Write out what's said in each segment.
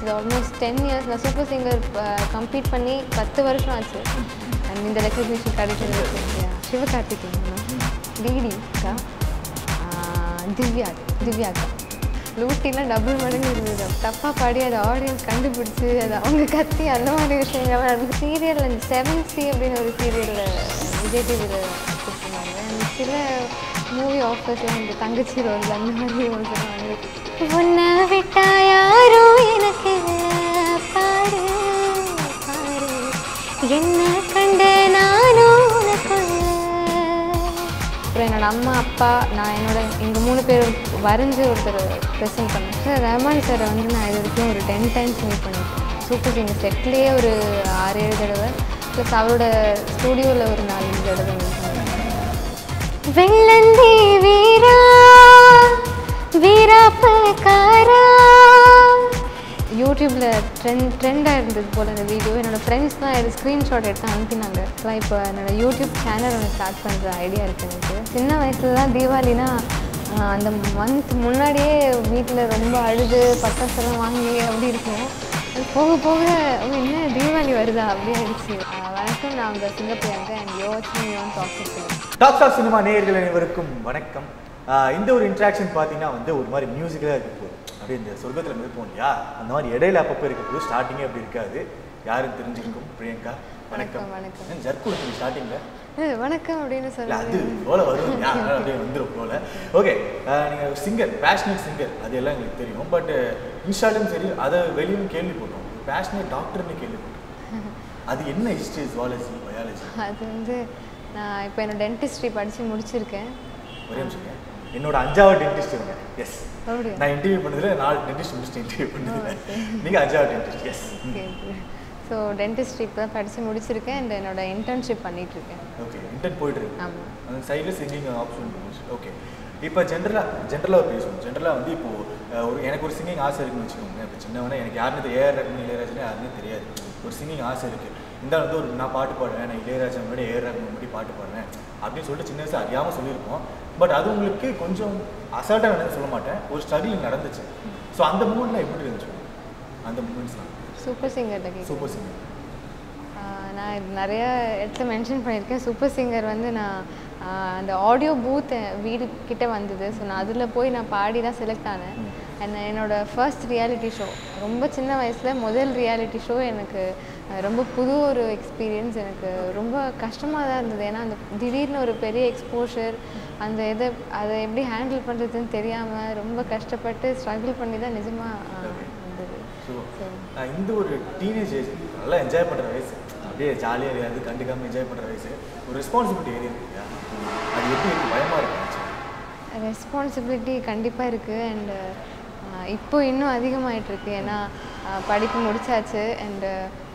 இது almost ten years நான் super singer complete பண்ணி பத்து வருஷம் ஆச்சு அண்ட் இந்த ரெக்கக்னிஷன் கிடைக்கிறது சிவகார்த்திகேயன் டிடி அக்கா ஆஹ் திவ்யா திவ்யா அக்கா லூட்டிலாம் டபுள் மடங்கு இருந்தது தப்பாக பாடி அதை ஆடியன்ஸ் கண்டுபிடிச்சி அது அவங்க கத்தி அந்த மாதிரி விஷயங்கள்லாம் இருந்து சீரியல் அந்த செவன் சி அப்படின்னு ஒரு சீரியலில் விஜய் டிவியில் கொடுத்துருந்தாங்க and சில மூவி ஆஃபர்ஸ்லாம் இந்த தங்கச்சி ரோல் அந்த மாதிரி ரோல்ஸ்லாம் வந்து உன்னை விட்டா யாரோ எனக்கு பாரு பாரு என்ன கண்ட நானும் உனக்குள்ள அப்புறம் என்னோட அம்மா அப்பா நான் என்னோட எங்கள் மூணு பேர் வரைஞ்சி ஒருத்தர் ப்ரெசென்ட் பண்ணேன் சார் ரஹ்மான் சாரை வந்து நான் இது வரைக்கும் ஒரு டென் டைம்ஸ் மீட் பண்ணியிருக்கேன் சூப்பர் சிங்கர் செட்லேயே ஒரு ஆறு ஏழு தடவை ப்ளஸ் அவரோட ஸ்டூடியோவில் ஒரு நாலஞ்சு தடவை மீட் பண்ணேன் வெள்ளந்தி வீரா வீராப்பக்காரா யூடியூப்பில் ட்ரெண்ட் ட்ரெண்டாக இருந்தது போல் அந்த வீடியோ என்னோட ஃப்ரெண்ட்ஸ் தான் எடுத்து ஸ்க்ரீன்ஷாட் எடுத்து அனுப்பினாங்க நான் இப்போ என்னோட யூடியூப் சேனல் ஒன்று ஸ்டார்ட் பண்ணுற ஐடியா இருக்குது எனக்கு சின்ன வயசுலலாம் தீபாவளினா ஆஹ், அந்த மந்த் முன்னாடியே வீட்டில் ரொம்ப அழுது பட்டாசெல்லாம் வாங்கி அப்படி இருக்கும் அது போக போக ஓ, என்ன தீபாவளி வருதா அப்படி ஆயிடுச்சு ஆஹ், வணக்கம் நான் உங்கள் சிங்கப்பிரியாங்க அண்ட் யோசிச்சு யோன் டாக் டாப் ஸ்டார் சினிமா நேயர்கள் அனைவருக்கும் வணக்கம் ஆஹ் இந்த ஒரு இன்ட்ராக்ஷன் பார்த்தீங்கன்னா வந்து ஒரு மாதிரி மியூசிக்கலாக இருக்க போகுது அப்படியே இந்த சொர்க்கத்தில் இருப்போம் இல்லையா அந்த மாதிரி இடையில அப்பப்போ இருக்க போது ஸ்டார்டிங்கே அப்படி இருக்காது யாரும் தெரிஞ்சிருக்கும் பிரியங்கா வணக்கம் வணக்கம், வணக்கம். ஜர்க்கு கொடுத்தீங்க ஸ்டார்டிங்கில் ஏய், வணக்கம் அப்படின்னு இல்ல அது சொல்லுங்க போல வரும் இல்லையா? அதனால அப்படியே வந்துடும் போல ஓகே நீங்கள் சிங்கர் பேஷனேட் சிங்கர் அது எல்லாம் எங்களுக்கு தெரியும் பட் இன்ஸ்டாலும் சரி அதை வெளியும் கேள்விப்பட்டோம் பேஷனேட் டாக்டர்னு கேள்விப்பட்டோம் அது என்ன ஹிஸ்ட்ரி ஜுவாலஜி பயாலஜி அது வந்து நான் இப்போ என்னோட டென்டிஸ்ட்ரி படித்து முடிச்சிருக்கேன் ஒரே நிமிஷம் என்னோட அஞ்சாவது டென்டிஸ்ட் இவங்க எஸ் அப்படியா நான் இன்டர்வியூ பண்ணதுல நாலு டென்டிஸ்ட் முடிச்சுட்டு இன்டர்வியூ பண்ணதுல நீங்க அஞ்சாவது டென்டிஸ்ட் எஸ் ஸோ டென்டிஸ்ட்ரி இப்போ தான் படித்து முடிச்சிருக்கேன் அண்ட் என்னோட இன்டர்ன்ஷிப் பண்ணிகிட்ருக்கேன் ஓகே இன்டர்ன் போயிட்டு இருக்கு ஆமாம் அந்த சைடில் சிங்கிங் ஆப்ஷன் ஓகே இப்போ ஜென்ரலாக ஜென்ரலாக பேசுவோம் ஜென்ரலாக வந்து இப்போ அஹ், ஒரு எனக்கு ஒரு சிங்கிங் ஆசை இருக்குன்னு வச்சுக்கோங்க இப்போ சின்னவனே எனக்கு யாருன்னு ஏஆர் ரஹ்மான் இளையராஜனே யாருன்னே தெரியாது ஒரு சிங்கிங் ஆசை இருக்குது இந்த வந்து ஒரு நான் பாட்டு பாடுவேன் நான் இளையராஜா முன்னாடி ஏஆர் ரஹ்மான் முன்னாடி பாட்டு பாடுவேன் அப்படின்னு சொல்லிட்டு சின்ன வயசு அறியாமல் சொல்லியிருப்போம் பட் அது உங்களுக்கு கொஞ்சம் அசால்ட்டாக நடந்து சொல்ல மாட்டேன் ஒரு ஸ்ட்ரகிளிங் நடந்துச்சு ஸோ அந்த மூமெண்ட்லாம் எப்படி இருந்துச்சு அந்த மூமெண்ட்ஸ்லாம் சூப்பர் சிங்கர்கிட்ட கேட்குறேன் சூப்பர் சிங்கர் நான் இது நிறைய இடத்துல மென்ஷன் பண்ணியிருக்கேன் சூப்பர் சிங்கர் வந்து நான் ஆஹ், அந்த ஆடியோ பூத் வீடு கிட்ட வந்தது ஸோ நான் அதில் போய் நான் பாடி தான் செலக்ட் ஆனேன் அண்ட் என்னோட ஃபர்ஸ்ட் ரியாலிட்டி ஷோ ரொம்ப சின்ன வயசில் முதல் ரியாலிட்டி ஷோ எனக்கு அஹ், ரொம்ப புது ஒரு எக்ஸ்பீரியன்ஸ் எனக்கு ரொம்ப கஷ்டமாக தான் இருந்தது ஏன்னா அந்த திடீர்னு ஒரு பெரிய எக்ஸ்போஷர் அந்த இதை அதை எப்படி ஹேண்டில் பண்ணுறதுன்னு தெரியாமல் ரொம்ப கஷ்டப்பட்டு ஸ்ட்ரகிள் பண்ணி தான் நிஜமாக வந்தது ஸோ So. இந்த ஒரு டீனேஜ் ஏஜ் நல்லா என்ஜாய் பண்ணுற வயசு அப்படியே ஜாலியாக இருக்காது கண்டுக்காமல் என்ஜாய் பண்ணுற வயசு ஒரு ரெஸ்பான்சிபிலிட்டி ஏறி இருக்கு இல்லையா அது எப்படி இருக்கு பயமாக இருக்கு ரெஸ்பான்சிபிலிட்டி கண்டிப்பாக இருக்குது அண்டு இப்போ இன்னும் அதிகமாயிட்டு இருக்கு ஏன்னா அஹ், படிப்பு முடிச்சாச்சு அண்டு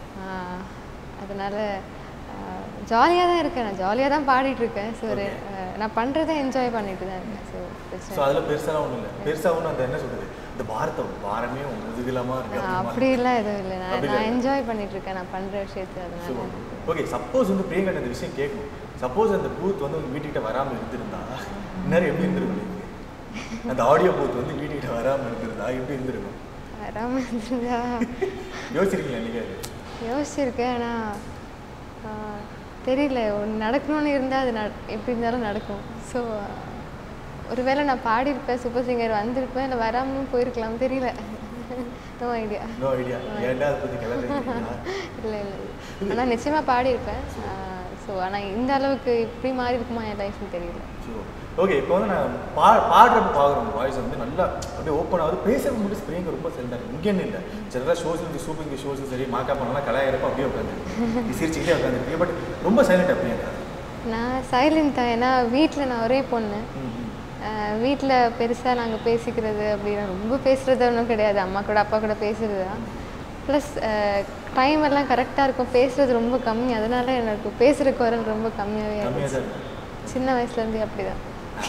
அதனால் ஜாலியாக தான் இருக்கேன் நான் ஜாலியாக தான் பாடிட்டு இருக்கேன் ஸோ நான் பண்ணுறதை என்ஜாய் பண்ணிட்டு தான் இருக்கேன் ஸோ ஸோ பிரச்சனை அதில் பெருசாலாம் ஒன்றும் இல்லை பெருசாக ஒன்றும் அந்த என்ன சொல்கிறது இந்த பாரத்தை பாரமே முதுகிலமாக இருக்கு ஆஹ், அப்படிமா அப்படிலாம் எதுவும் இல்லை நான் அப்படி நான் இல்லை. என்ஜாய் பண்ணிட்டு இருக்கேன் நான் பண்ணுற விஷயத்தை ஸோ அதனால ஓகே சப்போஸ் வந்து பிரியங்கா இந்த விஷயம் கேட்கணும் சப்போஸ் அந்த பூத் வந்து உங்கள் வீட்டுக்கிட்ட வராமல் இருந்திருந்தா இந்நேரம் எப்படி இருந்திருக்கும் நீங்க? அந்த ஆடியோ பூத் வந்து வீட்டுக்கிட்ட வராமல் இருந்திருந்தா எப்படி இருந்திருக்கும் வராமல் இருந்தா யோசிச்சிருக்கீங்களா நீங்கள் யோசிச்சிருக்கேன் ஆனால் தெரியல ஒன்று நடக்கணும்னு இருந்தால் அது நட எப்படி இருந்தாலும் நடக்கும் ஸோ ஒருவேளை நான் பாடியிருப்பேன் சூப்பர் சிங்கர் வந்திருப்பேன் இல்லை வராமலும் போயிருக்கலாம் தெரியல நோ ஐடியா நோ ஐடியா ஏன்டா அதை பற்றி கிளம்புறீங்களா இல்லை இல்லை ஆனால் நிச்சயமாக பாடியிருப்பேன் ஸோ ஆனால் இந்த அளவுக்கு இப்படி மாறி இருக்குமா என் லைஃப்னு தெரியல ஸோ ஓகே இப்போ வந்து நான் பா பாடுறப்ப பார்க்குறோம் வாய்ஸ் வந்து நல்லா அப்படியே ஓப்பன் ஆகுது பேசுறது மட்டும் ஸ்ப்ரேங்க ரொம்ப செல்டாக இங்கேன்னு இல்லை ஜெனரலாக ஷோஸ் வந்து சூப்பிங் ஷோஸும் சரி மாக்கா பண்ணலாம் கலாயிரப்ப அப்படியே உட்காந்து சிரிச்சுக்கிட்டே உட்காந்துருக்கீங்க பட் ரொம்ப சைலண்ட் அப்படியே நான் சைலண்ட் தான் ஏன்னா வீட்டில் நான் ஒரே பொண்ணு வீட்டில் பெருசாக நாங்கள் பேசிக்கிறது அப்படின்னா ரொம்ப பேசுகிறது ஒன்றும் கிடையாது அம்மா கூட அப்பா கூட பேசுறது தான் ப்ளஸ் டைம் எல்லாம் கரெக்டாக இருக்கும் பேசுறது ரொம்ப கம்மி அதனால எனக்கு பேசுகிற குரல் ரொம்ப கம்மியாகவே கம்மியாக இருந்துச்சு தான் இருக்கு சின்ன வயசுலேருந்தே அப்படி தான்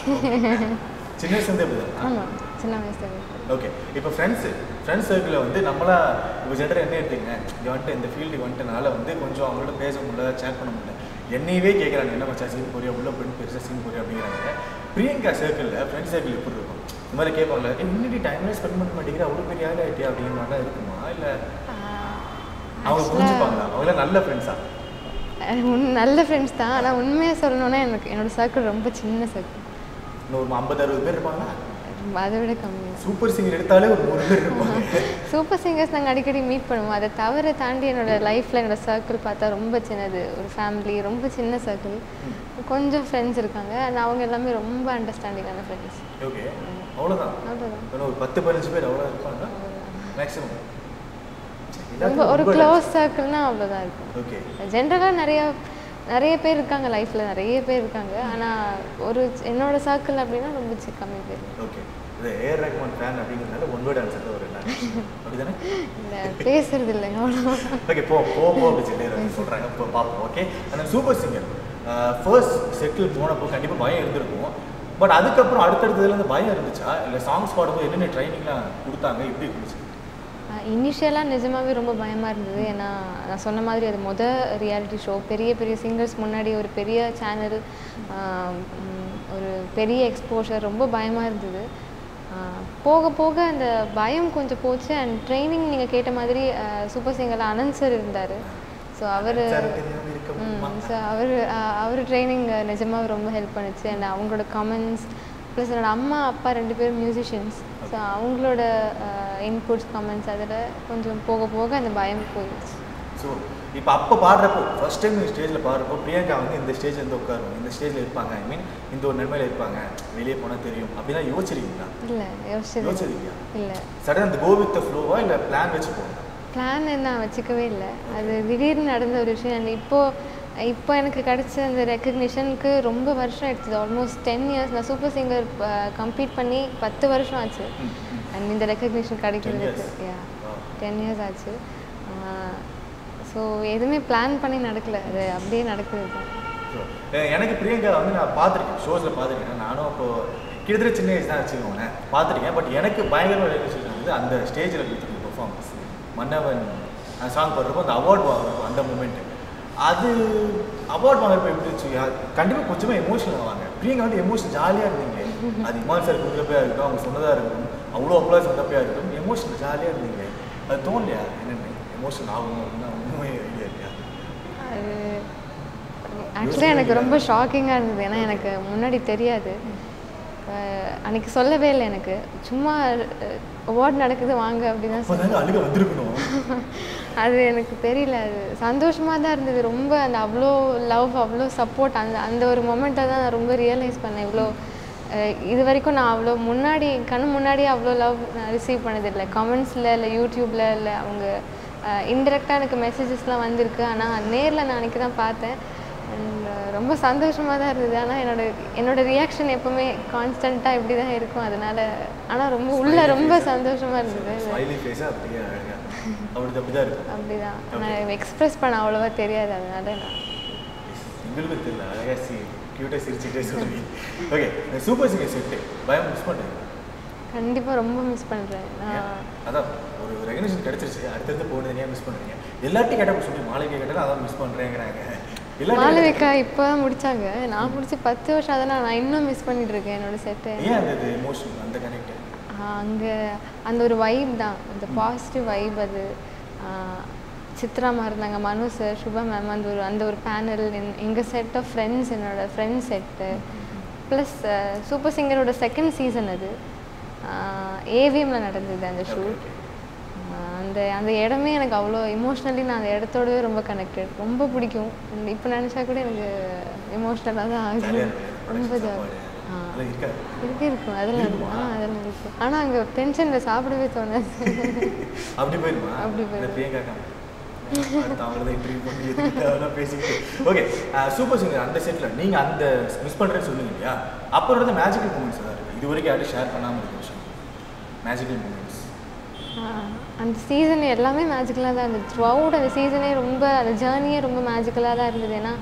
சின்ன வயசுலேருந்தே அப்படி தான் ஆமாம் சின்ன வயசுலேருந்து ஓகே இப்போ ஃப்ரெண்ட்ஸு ஃப்ரெண்ட்ஸ் சர்க்கிளில் வந்து நம்மளா இப்போ ஜென்டர் என்ன எடுத்தீங்க இங்கே வந்துட்டு இந்த ஃபீல்டுக்கு வந்துட்டனால வந்து கொஞ்சம் அவங்களோட பேச முடியல சேட் பண்ண முடியல என்னையவே கேட்குறாங்க என்ன மச்சா சீன் போறியா உள்ள போயிட்டு பெருசாக சீன் போறியா அப்படிங்கிறாங்க பிரியங்கா சர்க்கிளில் ஃப்ரெண்ட்ஸ் சர்க்கிள் எப்படி இருக்கும் இந்த மாதிரி கேட்பாங்களே "ஏய், முன்னாடி டைம்ல ஸ்பெண்ட் பண்ண மாட்டேங்கிற அவ்வளோ பெரிய ஆள் ஆகிட்டியா அப்படிங்கிற மாதிரிலாம் இருக்குமா இல்லை அவங்க புரிஞ்சுப்பாங்களா அவங்கள நல்ல ஃப்ரெண்ட்ஸா உன் நல்ல ஃப்ரெண்ட்ஸ் தான் ஆனால் உண்மையாக சொல்லணும்னா எனக்கு என்னோட சர்க்கிள் ரொம்ப சின்ன சர்க்கிள் இன்னும் ஒரு ஐம்பது அறுபது பேர் இருப்பாங்களா அதை விட கம்மி தான் சூப்பர் சிங்கர் எடுத்தாலே ஒரு நூறு பேர் இருப்பாங்க சூப்பர் சிங்கர்ஸ் நாங்கள் அடிக்கடி மீட் பண்ணுவோம் அதை தவிர தாண்டி என்னோட லைஃப்பில் என்னோட சர்க்கிள் பார்த்தா ரொம்ப சின்னது ஒரு ஃபேமிலி ரொம்ப சின்ன சர்க்கிள் கொஞ்சம் ஃப்ரெண்ட்ஸ் இருக்காங்க and அவங்க எல்லாமே ரொம்ப அண்டர்ஸ்டாண்டிங்கான ஃப்ரெண்ட்ஸ் ஓகே அவ்வளோதான் அவ்வளோதான் இன்னும் ஒரு பத்து பதினஞ்சு பேர் அவ்வளோ இருப்பாங்க மேக்ஸிமம் ரொம்ப ஒரு க்ளோஸ் சர்க்கிள்னா அவ்வளோதான் இருக்கும் ஓகே ஜென்ரலாக நிறைய நிறைய பேர் இருக்காங்க லைஃப்பில் நிறைய பேர் இருக்காங்க ஆனால் ஒரு என்னோட சர்க்கிள் அப்படின்னா ரொம்ப சி- கம்மி பேர் ஓகே இது ஏஆர் ரஹ்மான் ஃபேன் அப்படிங்கிறதுனால ஒன் வேர்ட் ஆன்சர் தான் ஒரு அப்படிதானே இல்லை பேசுறது இல்லை அவ்வளோ ஓகே போ போ போ அப்படி சொல்லி சொல்கிறாங்க இப்போ பார்ப்போம் ஓகே அந்த சூப்பர் சிங்கர் ஃபர்ஸ்ட் செட்டில் போனப்போ கண்டிப்பாக பயம் இருந்திருக்கும் பட் அதுக்கப்புறம் அடுத்தடுத்ததுல இருந்து பயம் இருந்துச்சா இல்லை சாங்ஸ் பாடும்போது என்னென்ன ட்ரைனிங்லாம் கொடுத்தாங்க எப்படி இருந்துச்சு இனிஷியலாக நிஜமாவே ரொம்ப பயமாக இருந்தது ஏன்னா நான் சொன்ன மாதிரி அது மொத ரியாலிட்டி ஷோ பெரிய பெரிய சிங்கர்ஸ் முன்னாடி ஒரு பெரிய சேனல் ஒரு பெரிய எக்ஸ்போஷர் ரொம்ப பயமாக இருந்தது ஆஹ் போக போக அந்த பயம் கொஞ்சம் போச்சு அண்ட் ட்ரைனிங் நீங்கள் கேட்ட மாதிரி சூப்பர் சிங்கரில் அனந்த் சார் இருந்தார் ஸோ அவர் சார் தெரியாம இருக்க முடியுமா? ஸோ அவர் அவர் ட்ரைனிங் நிஜமாக ரொம்ப ஹெல்ப் பண்ணுச்சு அண்ட் அவங்களோட கமெண்ட்ஸ் ப்ளஸ் என்னோட அம்மா அப்பா ரெண்டு பேரும் மியூசிஷியன்ஸ் ஸோ அவங்களோட இன்புட்ஸ் கமெண்ட்ஸ் அதில் கொஞ்சம் போக போக அந்த பயம் போயிடுச்சு ஸோ இப்போ அப்போ பாடுறப்போ ஃபர்ஸ்ட் டைம் இந்த ஸ்டேஜில் பாடுறப்போ பிரியங்கா வந்து இந்த ஸ்டேஜ் வந்து உட்காரும் இந்த ஸ்டேஜில் இருப்பாங்க ஐ மீன் இந்த ஒரு நிலைமையில இருப்பாங்க வெளியே போனால் தெரியும் அப்படிலாம் யோசிச்சிருக்கீங்களா இல்லை யோசிச்சது யோசிச்சிருக்கீங்க இல்லை சடன் அந்த கோ வித் ஃப்ளோவா இல்லை பிளான் வச்சு போகணும் பிளான் நான் வச்சுக்கவே இல்லை அது திடீர்னு நடந்த ஒரு விஷயம் and இப்போ இப்போ எனக்கு கிடைச்ச அந்த ரெக்கக்னிஷனுக்கு ரொம்ப வருஷம் எடுத்தது ஆல்மோஸ்ட் டென் இயர்ஸ் நான் சூப்பர் சிங்கர் கம்ப்ளீட் பண்ணி பத்து வருஷம் ஆச்சு அண்ட் இந்த ரெக்கக்னிஷன் கிடைக்கிறதுக்கு யா டென் இயர்ஸ் ஆச்சு ஸோ எதுவுமே பிளான் பண்ணி நடக்கல அது அப்படியே நடக்குது தான் So, அஹ் எனக்கு பிரியங்கா வந்து நான் பார்த்துருக்கேன் ஷோஸில் பார்த்துருக்கேன் நானும் இப்போ கிட்டத்தட்ட சின்ன ஏஜ் தான் வச்சுக்கோங்களேன் பார்த்துருக்கேன் பட் எனக்கு பயங்கரமாக ரெகக்னிஷன் வந்து அந்த ஸ்டேஜில் கொடுத்துருக்க பெர்ஃபார்மன்ஸ் மன்னவன் சாங் பாடுறப்போ அந்த அவார்ட் வாங்குறப்போ அந்த மூமெண்ட்டு அது அவார்ட் வாங்குறப்ப எப்படி இருந்துச்சு கண்டிப்பாக கொஞ்சமாக எமோஷனல் ஆவாங்க பிரியங்கா வந்து எமோஷன் ஜாலியாக இருந்தீங்க அது இமான் சார் கொடுக்குறப்பையாக இருக்கட்டும் அவங்க சொன்னதாக இருக்கட்டும் அவ்வளோ அப்ளாஸ் வந்தப்பையாக இருக்கட்டும் எமோஷனல் ஜாலியாக இருந்தீங்க அது தோணலையா என்னென்ன எமோஷன் ஆகணும் அப்படின்னா ஒன்றுமே ஐடியா இல்லையா அது ஆக்சுவலாக எனக்கு ரொம்ப ஷாக்கிங்காக இருந்தது ஏன்னா எனக்கு முன்னாடி தெரியாது அஹ் அன்னைக்கு சொல்லவே இல்லை எனக்கு சும்மா அவார்ட் நடக்குது வாங்க அப்படின்னு தான் அப்போ அழுக வந்திருக்கணும் அது எனக்கு தெரியல அது சந்தோஷமாக தான் இருந்தது ரொம்ப அந்த அவ்வளோ லவ் அவ்வளோ சப்போர்ட் அந்த அந்த ஒரு மொமெண்ட்டை தான் நான் ரொம்ப ரியலைஸ் பண்ணேன் இவ்வளோ அஹ் இது வரைக்கும் நான் அவ்வளோ முன்னாடி கண்ணு முன்னாடி அவ்வளோ லவ் நான் ரிசீவ் பண்ணதில்லை கமெண்ட்ஸில் இல்லை யூடியூப்பில் இல்லை அவங்க இன்டெரக்டாக எனக்கு மெசேஜஸ்லாம் வந்திருக்கு ஆனால் நேரில் நான் அன்றைக்கி தான் பார்த்தேன் அண்ட் ரொம்ப சந்தோஷமாக தான் இருந்தது ஆனால் என்னோட என்னோட ரியாக்ஷன் எப்போவுமே கான்ஸ்டண்ட்டாக இப்படி தான் இருக்கும் அதனால ஆனால் ரொம்ப உள்ள ரொம்ப சந்தோஷமாக இருந்தது ஸ்மைலி ஃபேஸா அப்படியே அழகா அப்படி அப்படி தான் இருக்கும் அப்படிதான் நான் எக்ஸ்பிரஸ் பண்ண அவ்வளோவா தெரியாது அதனால நான் எங்களுக்கும் தெரியல அழகா சி க்யூட்டாக சிரிச்சுட்டே சொல்லுவீங்க ஓகே இந்த சூப்பர் சிங்கர் செட்டு பயம் மிஸ் பண்ணுறீங்க கண்டிப்பாக ரொம்ப மிஸ் பண்ணுறேன் நான் அதான் ஒரு ரெகனேஷன் கிடைச்சிருச்சு அடுத்தடுத்து போனது ஏன் மிஸ் பண்ணுறீங்க எல்லாத்தையும் கேட்டால் சொல்லி மாளிகை கேட்டாலும் அதான் மிஸ் பண்ணுறேங்கிறாங்க எல்லாத்தையும் மாளவிகா இப்போ தான் முடிச்சாங்க நான் முடிச்சு பத்து வருஷம் அதெல்லாம் நான் இன்னும் மிஸ் பண்ணிட்டு இருக்கேன் என்னோட செட்டை ஏன் அந்த எமோஷன் அந்த கனெக்ட் அங்கே அந்த ஒரு வைப் தான் அந்த பாசிட்டிவ் வைப் அது ஆஹ் சித்ராமா இருந்தாங்க மனு சார் சுபா மேம் அந்த ஒரு அந்த ஒரு பேனல் எங்கள் செட் ஆஃப் ஃப்ரெண்ட்ஸ் என்னோட ஃப்ரெண்ட்ஸ் செட்டு ப்ளஸ் சூப்பர் சிங்கரோட செகண்ட் சீசன் அது ஏவிஎம்மில் நடந்தது அந்த ஷூட் அந்த அந்த இடமே எனக்கு அவ்வளோ இமோஷ்னலி நான் அந்த இடத்தோடவே ரொம்ப கனெக்டட் ரொம்ப பிடிக்கும் இப்போ நினச்சா கூட எனக்கு எமோஷ்னலாக தான் ஆகுது ஜாலியாக ரொம்ப இருக்கும் ஜாலி ஆ அதெல்லாம் இருக்காது இருக்கு இருக்கும் அதெல்லாம் இருக்கும் ஆ அதெல்லாம் இருக்கும் ஆனால் அங்கே டென்ஷனில் சாப்பிடவே தோணாது அப்படி போயிருமா அப்படி போயிரும். இந்த பிரியங்கா அக்கா. அடுத்து அவங்கள தான் இன்டர்வியூ பண்ணி எதுக்கு அதெல்லாம் பேசிக்கிட்டு ஓகே சூப்பர் சிங்கர் அந்த செட்டில் நீங்கள் அந்த மிஸ் பண்ணுறேன்னு சொன்னீங்க இல்லையா அப்புறம் இருந்த மேஜிக்கல் மூமெண்ட்ஸ் தான் இருக்குது இது வரைக்கும் யாரும் ஷேர் பண்ணாமல் இருக்க விஷயம் மேஜிக்கல் மூமெண்ட்ஸ் ஆ, அந்த சீசன் எல்லாமே மேஜிக்கலாக தான் இருந்தது த்ரூ அவுட் அந்த சீசனே ரொம்ப அந்த ஜேர்னியே ரொம்ப மேஜிக்கலாக தான் இருந்தது ஏன்னா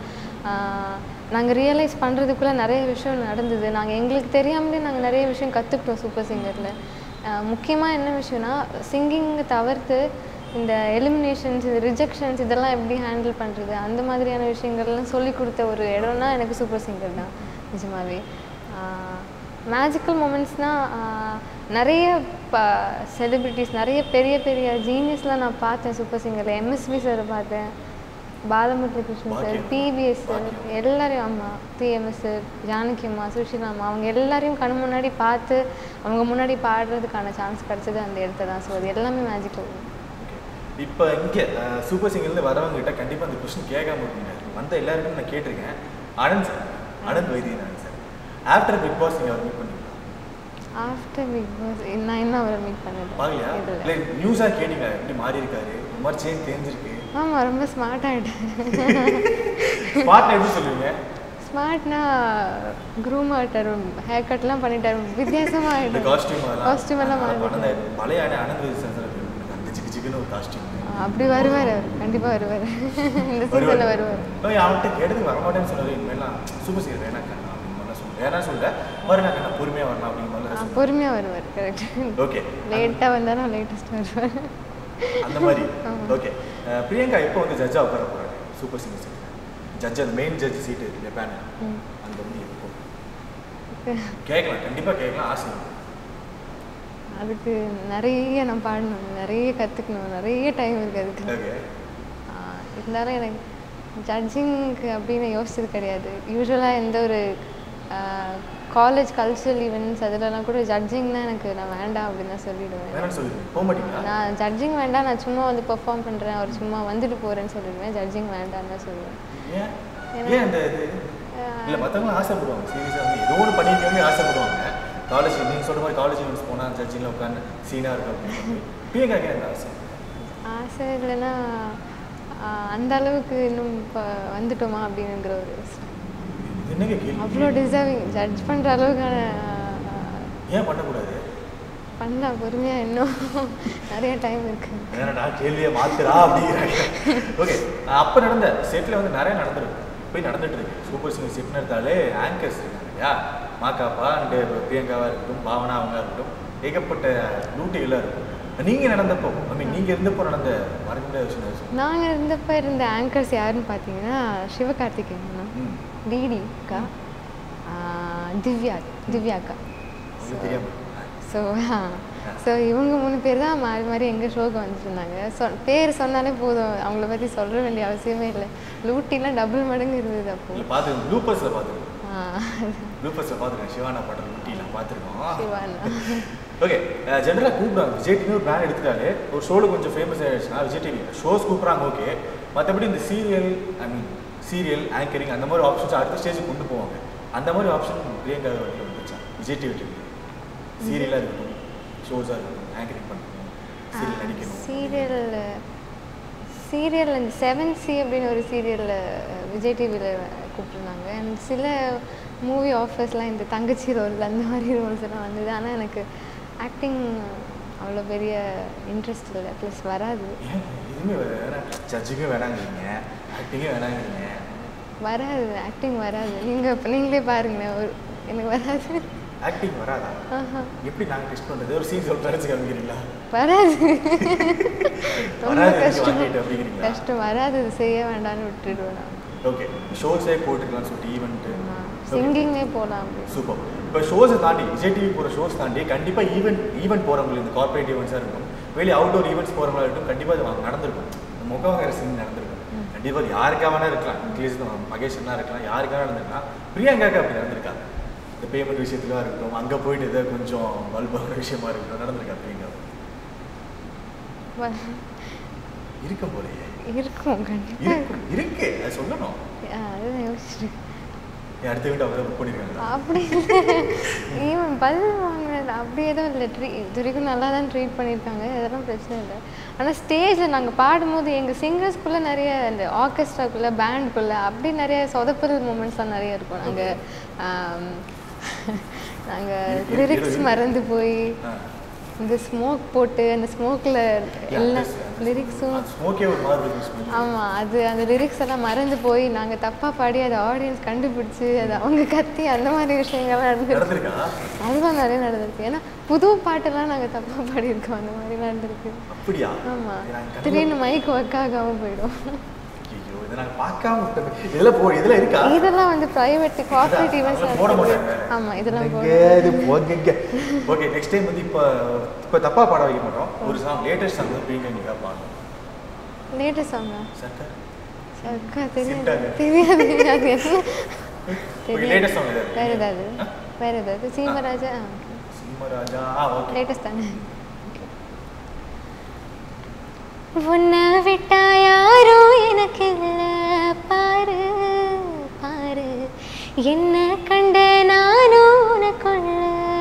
நாங்கள் ரியலைஸ் பண்ணுறதுக்குள்ளே நிறைய விஷயம் நடந்தது நாங்கள் எங்களுக்கு தெரியாமலே நாங்கள் நிறைய விஷயம் கற்றுக்கிட்டோம் சூப்பர் சிங்கரில் முக்கியமாக என்ன விஷயம்னா சிங்கிங்கை தவிர்த்து இந்த எலிமினேஷன்ஸ் இந்த ரிஜெக்ஷன்ஸ் இதெல்லாம் எப்படி ஹேண்டில் பண்ணுறது அந்த மாதிரியான விஷயங்கள்லாம் சொல்லி கொடுத்த ஒரு இடம்னா எனக்கு சூப்பர் சிங்கர் தான் நிஜமாவே மேஜிக்கல் மூமெண்ட்ஸ்னால் நிறைய செலிப்ரிட்டிஸ் நிறைய பெரிய பெரிய ஜீனியஸ்லாம் நான் பார்த்தேன் சூப்பர் சிங்கரில் எம்எஸ்வி சார் பார்த்தேன் பாலமுரளி கிருஷ்ணன் சார் பாக்கியம். பிபிஎஸ் சார் பாக்கியம். எல்லாரையும் ஆமாம் பிஎம்எஸ் சார் ஜானகி அம்மா சுஷிலா அம்மா அவங்க எல்லாரையும் கண் முன்னாடி பார்த்து அவங்க முன்னாடி பாடுறதுக்கான சான்ஸ் கிடச்சது அந்த இடத்த தான் ஸோ அது எல்லாமே மேஜிக்கல் ஓகே இப்போ இங்கே சூப்பர் சிங்கர்லேருந்து வரவங்க கிட்ட கண்டிப்பாக அந்த கொஸ்டின் கேட்காம இருக்கீங்க வந்த எல்லாருக்கும் நான் கேட்டிருக்கேன் Anand sir Anand Vaidyanathan sir after Bigg Boss நீங்கள் அவர் மீட் பண்ணீங்களா ஆஃப்டர் பிக் பாஸ் நான் இன்னும் அவரை மீட் பார்க்கலையா பண்ணல இல்லை நியூஸாக கேட்டீங்க எப்படி மாறி இருக்காரு இந்த மாதிரி சேஞ்ச் தெரிஞ்சிருக்கு ஆமாம் ரொம்ப ஸ்மார்ட் ஆகிட்டேன் ஸ்மார்ட் எப்படி சொல்லுவீங்க ஸ்மார்ட்னா க்ரூம் ஆகிட்டார் ஹேர் கட்லாம் பண்ணிட்டார் வித்தியாசமாக இந்த ஆகிட்டார் காஸ்டியூம் அதெல்லாம் Costume எல்லாம் அதெல்லாம் மாறிட்டாரு. பணம் பழைய ஆனந்த் ஆனந்த் வைத்தியநாதன் சார் அந்த சிக்கு சிக்குன்னு ஒரு காஸ்டியூம் அப்படி வருவார் அவர் கண்டிப்பாக வருவார் இந்த சீசனில் வருவார் அவன்கிட்ட கேட்டதுக்கு வரமாட்டேன்னு சொன்னாரு இனிமேலாம் சூப்பர் சீரியல் வேணா கண்ணா அப்படின்னு மாதிரிலாம் சொல்லுவேன் வேணா சொல்ல மறுநாள் கண்ணா பொறுமையாக வரலாம் அப்படிங்கிற மாதிரிலாம் சொல்லுவேன் பொறுமையாக வருவார் கரெக்ட் ஓகே லேட்டாக வந்தாலும் லேட்டஸ்ட் வருவார் அந்த மாதிரி ஓகே பிரியங்கா எப்போ வந்து ஜட்ஜாக உட்கார போகிறாங்க சூப்பர் சிங்கர் சீட் ஜட்ஜ் அந்த மெயின் ஜட்ஜ் சீட்டு இருக்கு பேனல் ம். அந்த வந்து எப்போ கேட்கலாம் கண்டிப்பாக கேட்கலாம் ஆசை இருக்கு. அதுக்கு நிறைய நான் பாடணும் நிறைய கற்றுக்கணும் நிறைய டைம் இருக்குது அதுக்கு ஓகே ஆஹ் இருந்தாலும் எனக்கு ஜட்ஜிங்க்கு அப்படின்னு யோசிச்சது கிடையாது யூஸ்வலாக எந்த ஒரு காலேஜ் கல்ச்சுரல் ஈவெண்ட்ஸ் அதிலலாம் கூட ஜட்ஜிங்னா எனக்கு நான் வேண்டாம் அப்படின்னு தான் சொல்லிடுவேன் வேணாம்னு சொல்லிடுங்க போக மாட்டீங்களா நான் ஜட்ஜிங் வேண்டாம் நான் சும்மா வந்து பெர்ஃபார்ம் பண்ணுறேன் ஒரு சும்மா வந்துட்டு போகிறேன்னு சொல்லிடுவேன் ஜட்ஜிங் வேண்டாம்னு தான் சொல்லுவேன் ஏன் ஏன் அந்த இது இல்லை மற்றவங்களும் ஆசைப்படுவாங்க சீரியஸாக வந்து ஏதோ ஒன்று பண்ணியிருக்கவங்க ஆசைப்படுவாங்க காலேஜ் நீங்கள் சொல்கிற மாதிரி காலேஜ் ஈவெண்ட்ஸ் போனால் ஜட்ஜிங்கில் உட்காந்து சீனாக இருக்கும் அப்படின்னு சொல்லி பிரியங்காக்கு அந்த ஆசை ஆசை இல்லைன்னா ஆஹ் அந்த அளவுக்கு இன்னும் இப்போ வந்துட்டோமா அப்படிங்கிற ஒரு இது என்னங்க கேள்வி அவ்வளோ டிசர்விங் ஜட்ஜ் பண்ணுற அளவுக்கான ஆஹ், ஏன் பண்ணக்கூடாது பண்ணலாம் பொறுமையாக இன்னும் நிறைய டைம் இருக்குது என்னடா கேள்வியை மாத்துறா அப்படிங்கிறாங்க ஓகே அப்போ நடந்த செட்டில் வந்து நிறைய நடந்திருக்கு போய் நடந்துட்டு இருக்கு சூப்பர் சிங்கர் செட்னு எடுத்தாலே ஆங்கர்ஸ் இருக்காங்க இல்லையா மாக்காப்பா அண்டு பிரியங்காவாக இருக்கட்டும் பாவனா அவங்க இருக்கட்டும் ஏகப்பட்ட டியூட்டிகளாக இருக்கும் நீங்கள் நடந்தப்போ ஐ மீன் நீங்கள் இருந்தப்போ நடந்த மறக்க முடியாத விஷயம் ஏதாச்சும் சொல்லுங்க. நாங்கள் இருந்தப்போ இருந்த ஆங்கர்ஸ் யாருன்னு பார்த்தீங்கன்னா சிவகார்த்திகேயன் ம் டிடி அக்கா ஆஹ் திவ்யா திவ்யா அக்கா உங்களுக்கு தெரியாம ஸோ ஸோ இவங்க மூணு பேர் தான் மாறி மாறி எங்கள் ஷோக்கு வந்துட்டு இருந்தாங்க சொ பேர் சொன்னாலே போதும் அவங்கள பற்றி சொல்ல வேண்டிய அவசியமே இல்லை லூட்டிலாம் டபுள் மடங்கு இருந்தது அப்போ இல்லை பார்த்து ப்ளூப்பர்ஸில் பார்த்துருக்கோம் ஆஹ் ப்ளூப்பர்ஸில் பார்த்துருக்கேன் சிவானா பாட்டல் முட்டிலாம் பார்த்துருக்கோம் சிவானா ஓகே ஜென்ரலாக கூப்பிடுவாங்க விஜய் டிவி ஒரு பிராண்ட் எடுத்துட்டாலே ஒரு ஷோவில் கொஞ்சம் ஃபேமஸ் ஆயிடுச்சுன்னா விஜய் டிவி ஷோஸ் கூப்பிட்றாங்க ஓகே மற்றபடி இந்த serial I mean serial anchoring அந்த மாதிரி ஆப்ஷன்ஸ் அடுத்த ஸ்டேஜுக்கு கொண்டு போவாங்க அந்த மாதிரி ஆப்ஷன் பிரியங்கா வந்து வந்துச்சா விஜய் டிவி டிவி சீரியலாக இருக்கட்டும் ஷோஸாக இருக்கட்டும் ஆங்கரிங் பண்ணணும் சீரியல் நடிக்கணும் சீரியல் சீரியல் இந்த செவன் சி அப்படின்னு ஒரு சீரியலில் விஜய் டிவியில் கூப்பிட்டுருந்தாங்க அண்ட் சில மூவி ஆஃபர்ஸ்லாம் இந்த தங்கச்சி ரோல் அந்த மாதிரி ரோல்ஸ் எல்லாம் வந்தது ஆனால் எனக்கு ஆக்டிங் அவ்வளோ பெரிய இன்ட்ரெஸ்ட் இல்லை ப்ளஸ் வராது ஏன் எதுவுமே வேணாம் ஜட்ஜுக்கும் வேணாங்கிறீங்க ஆக்டிங்கே வேணாங்கிறீங்க வராது ஆக்டிங் வராது நீங்கள் இப்போ நீங்களே பாருங்களேன் ஒரு எனக்கு வராது ஆக்டிங் வராதா ஆஹா எப்படி நாங்கள் டெஸ்ட் பண்ணுறது ஒரு சீன் சொல்லிட்டு நினச்சி காமிக்கிறீங்களா வராது ரொம்ப வராது எனக்கு கஷ்டம் வாங்கிட்டு அப்படிங்கிறீங்களா கஷ்டம் வராது இது செய்ய வேண்டாம்னு விட்டுடுவேன் நான் ஓகே ஷோஸே போட்டுக்கலாம்னு சொல்லிட்டு ஈவெண்ட்டு சிங்கிங்கே போகலாம் அப்படி சூப்பர் இப்போ ஷோஸை தாண்டி விஜய் டிவி போகிற ஷோஸ் தாண்டி கண்டிப்பாக ஈவெண்ட் ஈவெண்ட் போகிறவங்களுக்கு இந்த கார்ப்பரேட் ஈவெண்ட்ஸாக இருக்கும் வெளியே அவுட்டோர் ஈவெண்ட்ஸ் போகிறவங்களா இருக்கட்டும் கண்டிப்பாக அது வா- நடந்திருக்கும் இந்த முகவங்கிற சீன் நடந்திருக்கும் கண்டிப்பாக அது யாருக்கா வேணா இருக்கலாம் இன்க்ளீஸ் மகேஷ் என்ன இருக்கலாம் யாருக்கா நடந்திருக்கலாம் பிரியங்காக்கு அப்படி நடந்திருக்கா இந்த பேமெண்ட் விஷயத்துலாம் இருக்கட்டும் அங்கே போயிட்டு ஏதோ கொஞ்சம் பல்பான விஷயமா இருக்கட்டும் நடந்திருக்கா பிரியங்கா வ- இருக்கும் போலயே இருக்கும் கண்டிப்பாக இருக்கு இருக்கு அது சொல்லணும் அதுதான் யோசிச்சுட்டு என் அடுத்த வீட்டு அவங்க புக் பண்ணியிருக்காங்களா அப்படி ஈவன் பல் வாங்கினது அப்படி எதுவும் இல்லை ட்ரீ இது வரைக்கும் நல்லா தான் ட்ரீட் பண்ணியிருக்காங்க அதெல்லாம் பிரச்சனை இல்லை ஆனால் ஸ்டேஜில் நாங்கள் பாடும்போது எங்கள் சிங்கர்ஸ்குள்ளே நிறைய இந்த ஆர்கெஸ்ட்ராக்குள்ளே பேண்டுக்குள்ளே அப்படி நிறைய சொதப்பல் மூமெண்ட்ஸ்லாம் நிறைய இருக்கும் நாங்கள் நாங்கள் இருக்கு, லிரிக்ஸ் இருக்கு. மறந்து போய் ஆ. இந்த ஸ்மோக் போட்டு அந்த ஸ்மோக்கில் எல்லா லிரிக்ஸும் ஸ்மோக்கே ஒரு மாதிரி இருக்கும் smell. ஆமாம் அது அந்த லிரிக்ஸ் எல்லாம் மறந்து போய் நாங்கள் தப்பாக பாடி அதை ஆடியன்ஸ் கண்டுபிடிச்சி அது அவங்க கத்தி அந்த மாதிரி விஷயங்கள்லாம் நடந்துருக்கு நடந்திருக்கா அதுதான் நிறைய நடந்திருக்கு ஏன்னா புது பாட்டெல்லாம் நாங்கள் தப்பாக பாடியிருக்கோம் அந்த மாதிரி நடந்திருக்கு அப்படியா ஆமாம் நான் கண்ணுல- திடீர்னு மைக் ஒர்க் ஆகாமல் போயிடும் ஐயோ இதை நாங்கள் பார்க்காம விட்டோமே இதெல்லாம் போ இதெல்லாம் இருக்கா இதெல்லாம் வந்து ப்ரைவேட் கார்ப்பரேட் அதான், ஈவெண்ட்ஸ் அதெல்லாம் போட மாட்டாங்க ஆமாம் இதெல்லாம் போட எங்க இது போங்க ஓகே நெக்ஸ்ட் டைம் வந்து இப்போ இப்போ தப்பா பாட வைக்க மாட்டோம் ஒரு சாங் லேட்டஸ்ட் சாங் வந்து பிரியங்கா நீங்க பாடணும் லேட்டஸ்ட் சாங்கா சர்க்கார் அக்கா தெரியாது சிட்டாங்க. தெரியாது அது என்ன ஓகே தெரியாது லேட்டஸ்ட் சாங் ஏதாவது வேற ஏதாவது ஆ? வேற ஏதாவது சீமராஜா சிம்மராஜா ஆ ஓகே லேட்டஸ்ட் தானே உன்னை விட்டா யாரும் எனக்கு இல்ல பாரு பாரு என்ன கண்ட நானும் உனக்குள்ள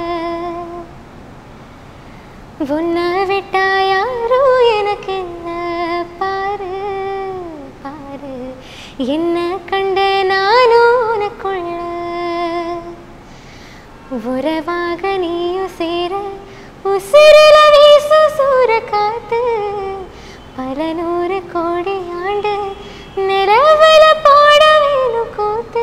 உன்னை விட்டா யாரும் எனக்கு இல்ல பாரு பாரு என்ன கண்ட நானும் உனக்குள்ள உறவாக நீயும் சேர உசிரில வீச சூற காத்து பல நூறு கோடி ஆண்டு நிலவல போட வேணும் கூத்து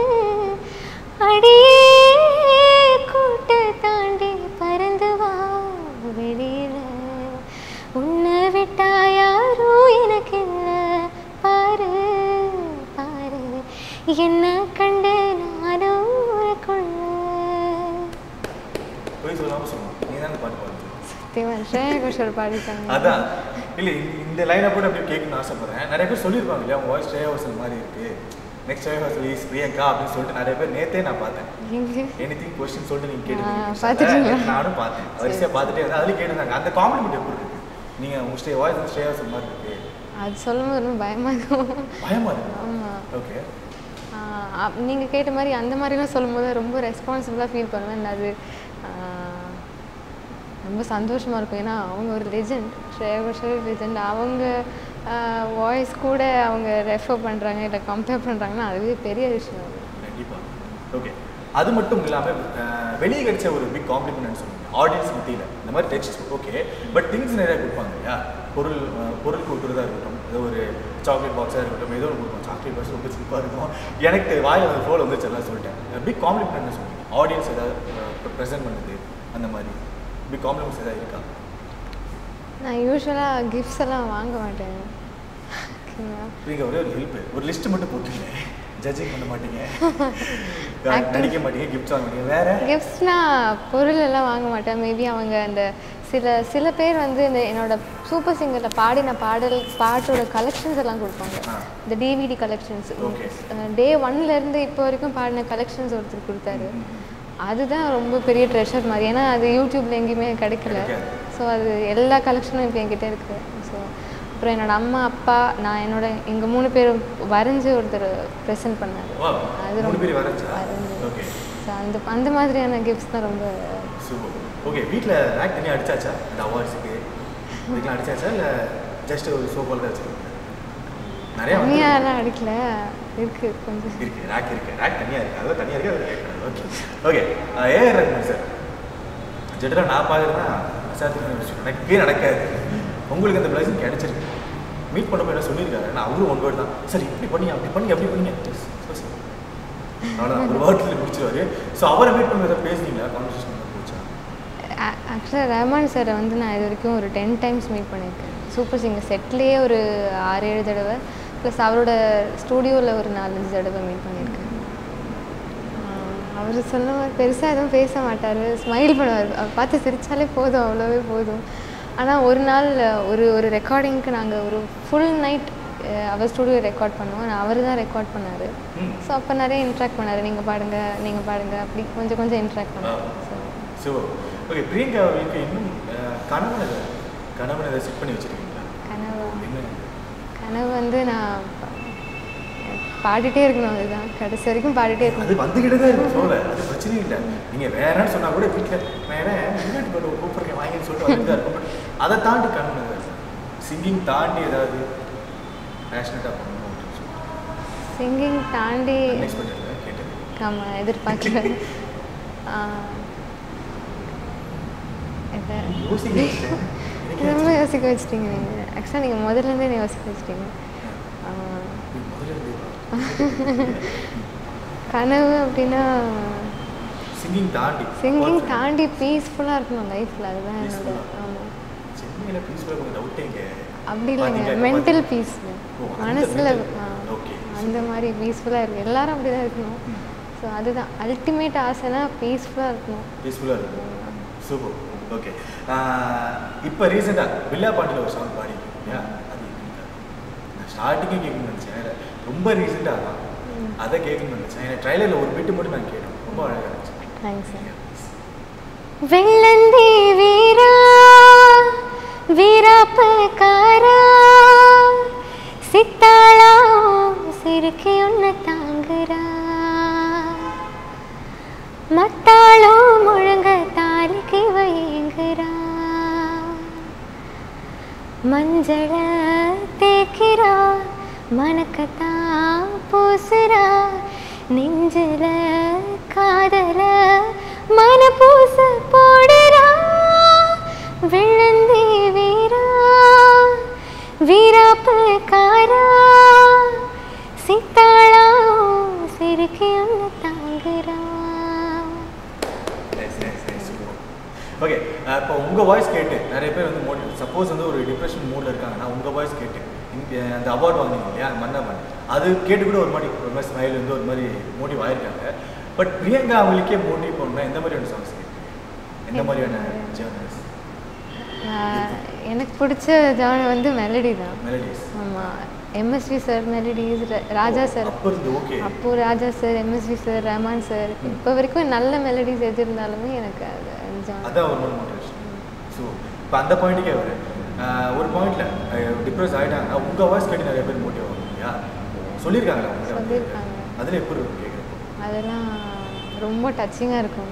அடியே கூட்ட தாண்டி பறந்து வா வெளியில உன்னை விட்டா யாரும் எனக்கு இல்ல பாரு பாரு என்ன கண்டு நானும் உனக்குள்ள போய் சொல்லாம சொல்லணும் நீ தானே பாட்டு பாடுறது சத்தியமா ஸ்ரேயா கோஷல் பாடிட்டாங்க அதான் இல்லை இந்த லைனை கூட அப்படியே கேட்கணும்னு ஆசைப்படுறேன் நிறைய பேர் சொல்லியிருப்பாங்க இல்லையா உங்க வாய்ஸ் ஸ்ரேயா ஹோசல் மாதிரி இருக்கு நெக்ஸ்ட் ஸ்ரேயா ஹோசல் இஸ் பிரியங்கா அப்படின்னு சொல்லிட்டு நிறைய பேர் நேத்தே நான் பார்த்தேன் எங்க எனி திங் கொஸ்டின் சொல்லிட்டு நீங்க ஆ, கேட்டு பார்த்துட்டீங்களா? நானும் பார்த்தேன் வரிசையா பார்த்துட்டே இருந்தேன் அதுலயும் கேட்டிருந்தாங்க அந்த காம்ப்ளிமெண்ட் எப்படி இருக்கு நீங்க உங்க ஸ்டே வாய்ஸ் ஸ்ரேயா ஹோசல் மாதிரி இருக்கு அது சொல்லும் போது ரொம்ப பயமா இருக்கும் பயமா இருக்கு ஆமா ஓகே ஆஹ் அப்- நீங்க கேட்ட மாதிரி அந்த மாதிரிலாம் சொல்லும்போது ரொம்ப ரெஸ்பான்சிபிளாக ஃபீல் பண்ணுவேன் அது ஆஹ், ரொம்ப சந்தோஷமா இருக்கும் ஏன்னா அவங்க ஒரு லெஜெண்ட் ஸ்ரேயா கோஷல் லெஜெண்ட் அவங்க வாய்ஸ் கூட அவங்க ரெஃபர் பண்றாங்க இல்லை கம்பேர் பண்றாங்கன்னா அதுவே பெரிய விஷயம் கண்டிப்பா ஓகே அது மட்டும் இல்லாமல் வெளியே கிடைச்ச ஒரு பிக் காம்ப்ளிமெண்ட் சொல்லுங்க ஆடியன்ஸ் மத்தியில் இந்த மாதிரி டெக்ஸ்ட் ஓகே பட் திங்ஸ் நிறைய கொடுப்பாங்க இல்லையா பொருள் அஹ், பொருள் கொடுக்குறதா இருக்கட்டும் ஏதோ ஒரு சாக்லேட் பாக்ஸாக இருக்கட்டும் ஏதோ ஒன்று கொடுப்போம் சாக்லேட் பாக்ஸ் ரொம்ப சீப்பாக இருக்கும் எனக்கு வாயில் அந்த ஃபோல் வந்து எல்லாம் சொல்லிட்டேன் பிக் காம்ப்ளிமெண்ட் சொல்லுங்க ஆடியன்ஸ் ஏதாவது ப்ரெசென்ட் பண்ணுது அந்த மாதிரி பிக் காம்ப்ளிமெண்ட்ஸ் ஏதாவது இருக்கா நான் யூஸ்வலாக கிஃப்ட்ஸ் எல்லாம் வாங்க மாட்டேன் ஓகேங்களா நீங்கள் ஒரே ஒரு ஹெல்ப் ஒரு லிஸ்ட் மட்டும் போட்டுருங்க ஜட்ஜிங் பண்ண மாட்டீங்க Acting. நடிக்க மாட்டீங்க கிஃப்ட்ஸ் வாங்க மாட்டீங்க வேற கிஃப்ட்ஸ்னால் பொருள் எல்லாம் வாங்க மாட்டேன் மேபி அவங்க அந்த சில சில பேர் வந்து இந்த என்னோட சூப்பர் சிங்கரில் பாடின பாடல் பாட்டோட கலெக்ஷன்ஸ் எல்லாம் கொடுப்பாங்க ஆ. இந்த டிவிடி கலெக்ஷன்ஸ் Okay. டே இருந்து இப்போ வரைக்கும் பாடின கலெக்ஷன்ஸ் ஒருத்தர் கொடுத்தாரு ம், ம், ம். அதுதான் ரொம்ப பெரிய ட்ரெஷர் மாதிரி ஏன்னா அது யூடியூப்ல எங்கேயுமே கிடைக்கல கிடைக்காது. ஸோ அது எல்லா கலெக்ஷனும் இப்போ என்கிட்ட இருக்கு ஸோ அப்புறம் என்னோட அம்மா அப்பா நான் என்னோட எங்கள் மூணு பேரும் வரைஞ்சு ஒருத்தர் ப்ரெசென்ட் பண்ணாரு ஓ அது மூணு ரொம்ப பேர் வரைஞ்சா வரைஞ்சு ஓகே ஸோ அந்த அந்த மாதிரியான கிஃப்ட்ஸ் தான் ரொம்ப சூப்பர் ஓகே வீட்டில் ரேக் தனியாக அடிச்சாச்சா இந்த அவார்ட்ஸுக்கு இதுக்கெல்லாம் அடிச்சாச்சா இல்லை ஜஸ்ட் ஒரு சோப்பால் தான் வச்சுருக்கீங்க நிறையா வந்து தனியாலாம் அடிக்கல இருக்கு கொஞ்சம் இருக்கு ரேக் இருக்கு ரேக் தனியாக இருக்கு அதெல்லாம் தனியாக இருக்கு அது கேட்கணும் okay okay A R Rahman sir ஜென்ரலாக நான் பார்க்குறேன்னா அசாத்தியமான விஷயம் எனக்கே நடக்காது உங்களுக்கு அந்த பிளஸிங் கிடைச்சிருக்கு மீட் பண்ணப்போ என்ன சொல்லியிருக்காரு நான் அவரும் ஒன் வேர்டு தான் சரி இப்படி பண்ணி அப்படி பண்ணி அப்படி பண்ணீங்க அவ்வளோதான் ஒரு வேர்ட்ல முடிச்சிருவாரு ஸோ அவரை மீட் பண்ணி ஏதாவது பேசுனீங்களா கான்வர்சேஷன் போச்சா ஆக்சுவலாக ரஹ்மான் சாரை வந்து நான் இது வரைக்கும் ஒரு டென் டைம்ஸ் மீட் பண்ணியிருக்கேன் சூப்பர் சிங்கர் செட்லேயே ஒரு ஆறு ஏழு தடவை ப்ளஸ் அவரோட ஸ்டூடியோவில் ஒரு நாலஞ்சு தடவை மீட் பண்ணியிருக்கேன் அவர் சொன்ன மாதிரி பெருசாக எதுவும் பேச மாட்டார் ஸ்மைல் பண்ணுவார் அவர் பார்த்து சிரித்தாலே போதும் அவ்வளோவே போதும் ஆனால் ஒரு நாள் ஒரு ஒரு ரெக்கார்டிங்க்கு நாங்கள் ஒரு ஃபுல் நைட் அவர் ஸ்டூடியோ ரெக்கார்ட் பண்ணுவோம் அவர் தான் ரெக்கார்ட் பண்ணார் ம் ஸோ அப்போ நிறைய இன்ட்ராக்ட் பண்ணார் நீங்கள் பாடுங்க நீங்கள் பாடுங்க அப்படி கொஞ்சம் கொஞ்சம் இன்ட்ராக்ட் பண்ணார் ஸோ ஸோ ஓகே பிரியங்கா அவர்களுக்கு இன்னும் அஹ், கணவன் எதை கணவன் எதை செட் பண்ணி வச்சிருக்கீங்களா கனவு என்ன கனவு வந்து நான் பா- பாடிட்டே இருக்கணும் அதுதான் கடைசி வரைக்கும் பாடிட்டே இருக்கணும் அது வந்துக்கிட்டே தான் இருக்கு போல அது பிரச்சனையே இல்லை நீங்கள் வேறன்னு சொன்னா கூட வீட்டில் வேற முன்னாடி போய் கூப்பிட்றேன் வாங்கின்னு சொல்லிட்டு வந்துட்டு தான் இருக்கும் But அதை தாண்டி கணவன் சிங்கிங் தாண்டி ஏதாவது பேஷனட்டாக பண்ணணும் அப்படின்னு சொல்லி சிங்கிங் தாண்டி அன்எக்ஸ்பெக்டட் கேட்டேன் நம்ம எதிர்பார்க்கல ஆஹ், என்ன? யோசிக்க வச்சிட்டேன். எனக்கே ரொம்ப யோசிக்க வச்சிட்டீங்க நீங்கள் ஆக்சுவலாக நீங்கள் முதல்லேருந்தே என்னை யோசிக்க வச்சிட்டீங்க ஆஹ், நீ முதல்ல இருந்தே கனவு அப்படின்னா சிங்கிங் தாண்டி சிங்கிங் தாண்டி பீஸ்ஃபுல்லாக இருக்கணும் லைஃப்பில் அதுதான் என்னோட Peaceful-ஆ? ஆமாம் சென்னையில் பீஸ்ஃபுல்லாக கொஞ்சம் டவுட்டேங்க அப்படி இல்லைங்க பாத்தீங்களா? மென்டல் பீஸ் ஓ, அந்த மனசில் mental- okay. அந்த மாதிரி பீஸ்ஃபுல்லாக இருக்கு எல்லாரும் அப்படி தான் இருக்கணும் ம். ஸோ அதுதான் அல்டிமேட் ஆசைனா பீஸ்ஃபுல்லாக இருக்கணும் பீஸ்ஃபுல்லாக இருக்கும் சூப்பர் ஓகே இப்போ ரீசெண்டாக பில்லா பாட்டில் ஒரு சாங் பாடி இல்லையா அது எப்படிங்க? நான் ஸ்டார்டிங்கே கேட்கணும்னு நினச்சேன் ரொம்ப ரீசெண்டாக தான் அதை கேட்கணும்னு நினச்சேன் எனக்கு ட்ரைலரில் ஒரு பிட்டு மட்டும் நான் கேட்டேன் ரொம்ப அழகாக இருந்துச்சு தேங்க்ஸ் வெள்ளந்தி வீரா வீராப்பக்காரா சித்தாளா சிறுக்கி உன்னை தாங்குறா மத்தாளோ முழங்க தாலிக்கு வைங்குறா மஞ்சள தேக்கிறா மணக்கத்தான் பூசுறா நெஞ்சில காதல மன பூச போடுறா விழுந்தி வீரா வீராப்பக்காரா சித்தாளா சிறுக்கி ஒன்று தாங்குறா nice nice nice super okay இப்போ உங்கள் வாய்ஸ் கேட்டு நிறைய பேர் வந்து மோடி சப்போஸ் வந்து ஒரு டிப்ரெஷன் மூடில் இருக்காங்கன்னா உங்கள் வாய்ஸ் கேட்டு இங்கே அந்த அவார்ட் வாங்கினீங்க இல்லையா மன்னமன் அது கேட்டு கூட ஒரு மாதிரி ஒரு மாதிரி ஸ்மைல் வந்து ஒரு மாதிரி மோட்டிவ் ஆயிருக்காங்க பட் பிரியங்கா அவங்களுக்கே மோட்டிவ் பண்ணணும்னா எந்த மாதிரியான சாங்ஸ் எந்த மாதிரியான ஜேர்னல்ஸ் ஆஹ் எனக்கு பிடிச்ச ஜானர் வந்து மெலடி தான் மெலடிஸ் ஆமாம் MSV sir melodies Raja sir அப்போ இருந்து ஓகே அப்போ Raja sir MSV sir Rahman sir இப்போ வரைக்கும் நல்ல மெலடிஸ் எது இருந்தாலுமே எனக்கு அது அந்த genre. அதான் ஒரு மாதிரி மோட்டிவேஷன் ஸோ இப்போ அந்த பாயிண்ட்டுக்கே வர ஒரு பாயிண்ட்டில் டிப்ரெஸ் ஆகிட்டாங்கன்னா உங்கள் வாய்ஸ் கேட்டு நிறைய பேர் மோட்டிவ் ஆகும் இல்லையா சொல்லியிருக்காங்களா உங்கள்கிட்ட வந்து? சொல்லியிருக்காங்க. அதில் எப்படி இருக்கும் கேட்குறப்போ அதெல்லாம் ரொம்ப டச்சிங்காக இருக்கும்